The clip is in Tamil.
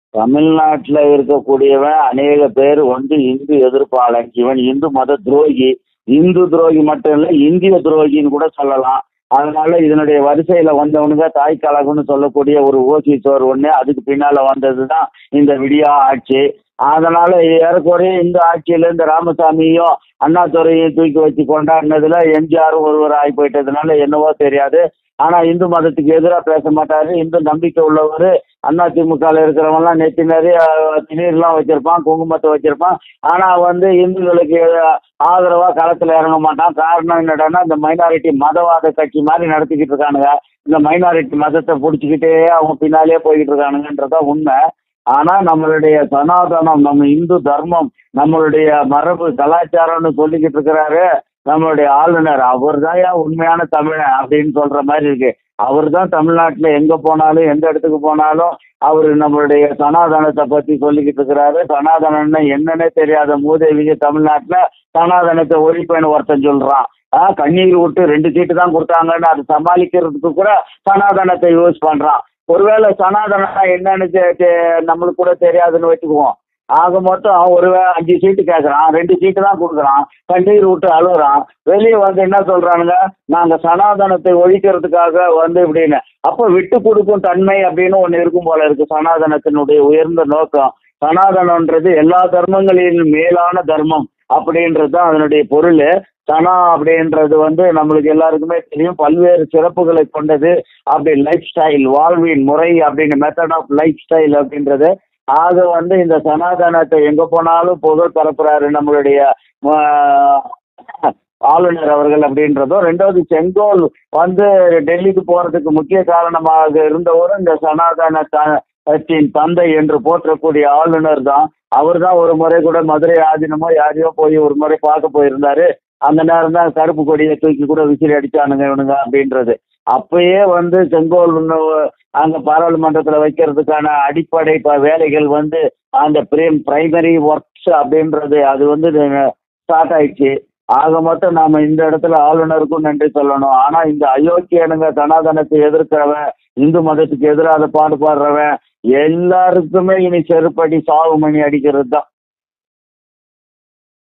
தமிழ்நாட்டுல இருக்கக்கூடியவன் அநேக பேர் வந்து இந்து எதிர்ப்பாளன் இவன் இந்து மத துரோகி இந்து துரோகி மட்டும் இல்ல இந்திய துரோகின்னு கூட சொல்லலாம் அதனால இதனுடைய வரிசையில வந்தவனுங்க தாய் கழகம்னு சொல்லக்கூடிய ஒரு ஓசி சோர் ஒண்ணு அதுக்கு பின்னால வந்ததுதான் இந்த விடியா ஆட்சி அதனால ஏறக்குறைய இந்த ஆட்சியில இந்த ராமசாமியும் அண்ணாதுரையும் தூக்கி வச்சு கொண்டாடினதுல எம்ஜிஆர் ஒருவர் ஆகி போயிட்டதுனால என்னவோ தெரியாது ஆனா இந்து மதத்துக்கு எதிராக பேச மாட்டாரு இந்து நம்பிக்கை உள்ளவர் அண்ணா திமுகவில் இருக்கிறவங்கலாம் நெத்தி நிறைய திணீர்லாம் வச்சிருப்பான் குங்குமத்தை வச்சிருப்பான் ஆனா வந்து இந்துக்களுக்கு ஆதரவா களத்துல இறங்க மாட்டான் காரணம் என்னடான்னா இந்த மைனாரிட்டி மதவாத கட்சி மாதிரி நடத்திக்கிட்டு இருக்கானுங்க இந்த மைனாரிட்டி மதத்தை பிடிச்சிக்கிட்டே அவங்க பின்னாலே போய்கிட்டு இருக்கானுங்கன்றதான் உண்மை ஆனா நம்மளுடைய சனாதனம் நம்ம இந்து தர்மம் நம்மளுடைய மரபு கலாச்சாரம்னு சொல்லிக்கிட்டு இருக்கிறாரு நம்மளுடைய ஆளுநர் அவர் தான் உண்மையான தமிழன் அப்படின்னு சொல்ற மாதிரி இருக்கு அவர் தான் தமிழ்நாட்டில் எங்க போனாலும் எந்த இடத்துக்கு போனாலும் அவர் நம்மளுடைய சனாதனத்தை பத்தி சொல்லிக்கிட்டு இருக்கிறாரு சனாதனம்னா என்னன்னே தெரியாத மூதேவிங்க தமிழ்நாட்டில் சனாதனத்தை ஒழிப்பேன்னு ஒருத்தன் சொல்றான் ஆ கண்ணீர் விட்டு ரெண்டு சீட்டு தான் கொடுத்தாங்கன்னு அதை சமாளிக்கிறதுக்கு கூட சனாதனத்தை யூஸ் பண்றான் ஒருவேளை சனாதனம் என்னன்னு தெ- தெ- நம்மளுக்கு கூட தெரியாதுன்னு வச்சுக்குவோம் ஆக மொத்தம் ஒரு வே- அஞ்சு சீட்டு கேட்குறான் ரெண்டு சீட்டு தான் கொடுக்குறான் கண்ணீர் விட்டு அழுகுறான் வெளியே வந்து என்ன சொல்றானுங்க நாங்க சனாதனத்தை ஒழிக்கிறதுக்காக வந்து இப்படின்னு அப்போ விட்டு கொடுக்கும் தன்மை அப்படின்னு ஒன்று இருக்கும் போல இருக்கு சனாதனத்தினுடைய உயர்ந்த நோக்கம் சனாதனம்ன்றது எல்லா தர்மங்களின் மேலான தர்மம் அப்படின்றது தான் அதனுடைய பொருள் சனா அப்படின்றது வந்து நம்மளுக்கு எல்லாருக்குமே தெரியும் பல்வேறு சிறப்புகளை கொண்டது அப்படி லைஃப் ஸ்டைல் வாழ்வின் முறை அப்படின்னு மெத்தட் ஆஃப் லைஃப் ஸ்டைல் அப்படின்றது ஆக வந்து இந்த சனாதனத்தை எங்க போனாலும் புகழ் பரப்புறாரு நம்மளுடைய ஆஹ், ஆளுநர் அவர்கள் அப்படின்றதும் ரெண்டாவது செங்கோல் வந்து டெல்லிக்கு போறதுக்கு முக்கிய காரணமாக இருந்தவரும் இந்த சனாதன த- கட்சியின் தந்தை என்று போற்றக்கூடிய ஆளுநர் தான் அவர் தான் ஒரு முறை கூட மதுரை ஆதீனமோ யாரையோ போய் ஒரு முறை பார்க்க போயிருந்தாரு அந்த நேரம் தான் கருப்பு கொடியை தூக்கி கூட விசிறி அடிச்சானுங்க இவனுங்க அப்படின்றது அப்பயே வந்து செங்கோல் இன்னும் அங்க பாராளுமன்றத்துல வைக்கிறதுக்கான அடிப்படை ப- வேலைகள் வந்து அந்த பிரேம் பிரைமரி ஒர்க்ஸ் அப்படின்றது அது வந்து ஸ்டார்ட் ஆயிடுச்சு ஆக மொத்தம் நாம இந்த இடத்துல ஆளுநருக்கும் நன்றி சொல்லணும் ஆனா இந்த அயோக்கியனுங்க சனாதனத்தை எதிர்க்கிறவன் இந்து மதத்துக்கு எதிராக பாடுபாடுறவன் எல்லாருக்குமே இனி செருப்படி சாவு மணி அடிக்கிறது தான்